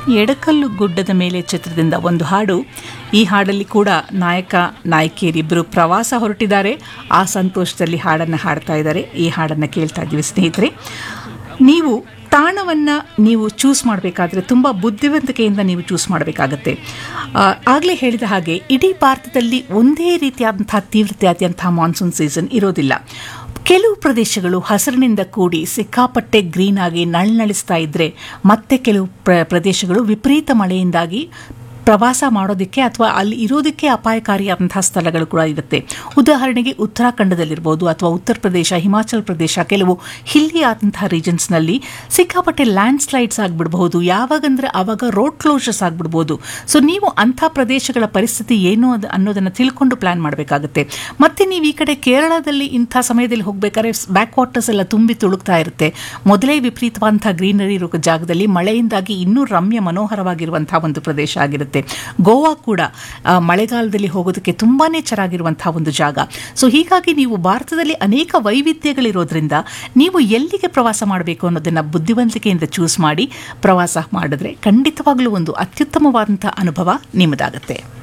ಎಡಕಲ್ಲು ಗುಡ್ಡದ ಮೇಲೆ ಚಿತ್ರದಿಂದ ಒಂದು ಹಾಡು ಈ ಹಾಡಲ್ಲಿ ಕೂಡ ನಾಯಕ ನಾಯಕಿಯರಿಬ್ಬರು ಪ್ರವಾಸ ಹೊರಟಿದ್ದಾರೆ ಆ ಸಂತೋಷದಲ್ಲಿ ಹಾಡನ್ನು ಹಾಡ್ತಾ ಇದ್ದಾರೆ ಈ ಹಾಡನ್ನು ಕೇಳ್ತಾ ಇದ್ದೀವಿ ಸ್ನೇಹಿತರೆ ನೀವು ತಾಣವನ್ನು ನೀವು ಚೂಸ್ ಮಾಡಬೇಕಾದ್ರೆ ತುಂಬ ಬುದ್ಧಿವಂತಿಕೆಯಿಂದ ನೀವು ಚೂಸ್ ಮಾಡಬೇಕಾಗತ್ತೆ ಆಗಲೇ ಹೇಳಿದ ಹಾಗೆ ಇಡೀ ಭಾರತದಲ್ಲಿ ಒಂದೇ ರೀತಿಯಾದಂತಹ ತೀವ್ರತೆಯಾದಂತಹ ಮಾನ್ಸೂನ್ ಸೀಸನ್ ಇರೋದಿಲ್ಲ ಕೆಲವು ಪ್ರದೇಶಗಳು ಹಸಿರಿನಿಂದ ಕೂಡಿ ಸಿಕ್ಕಾಪಟ್ಟೆ ಗ್ರೀನ್ ಆಗಿ ನಳ್ನಳಿಸ್ತಾ ಇದ್ರೆ ಮತ್ತೆ ಕೆಲವು ಪ್ರ ಪ್ರದೇಶಗಳು ವಿಪರೀತ ಮಳೆಯಿಂದಾಗಿ ಪ್ರವಾಸ ಮಾಡೋದಕ್ಕೆ ಅಥವಾ ಅಲ್ಲಿ ಇರೋದಕ್ಕೆ ಅಪಾಯಕಾರಿಯಾದಂತಹ ಸ್ಥಳಗಳು ಕೂಡ ಇರುತ್ತೆ ಉದಾಹರಣೆಗೆ ಉತ್ತರಾಖಂಡದಲ್ಲಿರ್ಬೋದು ಅಥವಾ ಉತ್ತರ ಪ್ರದೇಶ ಹಿಮಾಚಲ ಪ್ರದೇಶ ಕೆಲವು ಹಿಲ್ಲಿ ಆದಂತಹ ರೀಜನ್ಸ್ನಲ್ಲಿ ಸಿಕ್ಕಾಪಟ್ಟೆ ಲ್ಯಾಂಡ್ ಸ್ಲೈಡ್ಸ್ ಆಗಿಬಿಡ್ಬಹುದು ಯಾವಾಗಂದ್ರೆ ಆವಾಗ ರೋಡ್ ಕ್ಲೋಸರ್ಸ್ ಆಗಿಬಿಡ್ಬೋದು ಸೊ ನೀವು ಅಂಥ ಪ್ರದೇಶಗಳ ಪರಿಸ್ಥಿತಿ ಏನು ಅದು ಅನ್ನೋದನ್ನು ತಿಳ್ಕೊಂಡು ಪ್ಲಾನ್ ಮಾಡಬೇಕಾಗುತ್ತೆ ಮತ್ತೆ ನೀವು ಈ ಕಡೆ ಕೇರಳದಲ್ಲಿ ಇಂಥ ಸಮಯದಲ್ಲಿ ಹೋಗಬೇಕಾದ್ರೆ ಬ್ಯಾಕ್ ವಾಟರ್ಸ್ ಎಲ್ಲ ತುಂಬಿ ತುಳುಕ್ತಾ ಇರುತ್ತೆ ಮೊದಲೇ ವಿಪರೀತವಾದಂತಹ ಗ್ರೀನರಿ ಇರೋ ಜಾಗದಲ್ಲಿ ಮಳೆಯಿಂದಾಗಿ ಇನ್ನೂ ರಮ್ಯ ಮನೋಹರವಾಗಿರುವಂತಹ ಒಂದು ಪ್ರದೇಶ ಆಗಿರುತ್ತೆ ಗೋವಾ ಕೂಡ ಆ, ಮಳೆಗಾಲದಲ್ಲಿ ಹೋಗೋದಕ್ಕೆ ತುಂಬಾನೇ ಚೆನ್ನಾಗಿರುವಂತಹ ಒಂದು ಜಾಗ ಸೊ ಹೀಗಾಗಿ ನೀವು ಭಾರತದಲ್ಲಿ ಅನೇಕ ವೈವಿಧ್ಯಗಳಿರೋದ್ರಿಂದ ನೀವು ಎಲ್ಲಿಗೆ ಪ್ರವಾಸ ಮಾಡಬೇಕು ಅನ್ನೋದನ್ನ ಬುದ್ಧಿವಂತಿಕೆಯಿಂದ ಚೂಸ್ ಮಾಡಿ ಪ್ರವಾಸ ಮಾಡಿದ್ರೆ ಖಂಡಿತವಾಗ್ಲೂ ಒಂದು ಅತ್ಯುತ್ತಮವಾದಂತಹ ಅನುಭವ ನಿಮ್ಮದಾಗುತ್ತೆ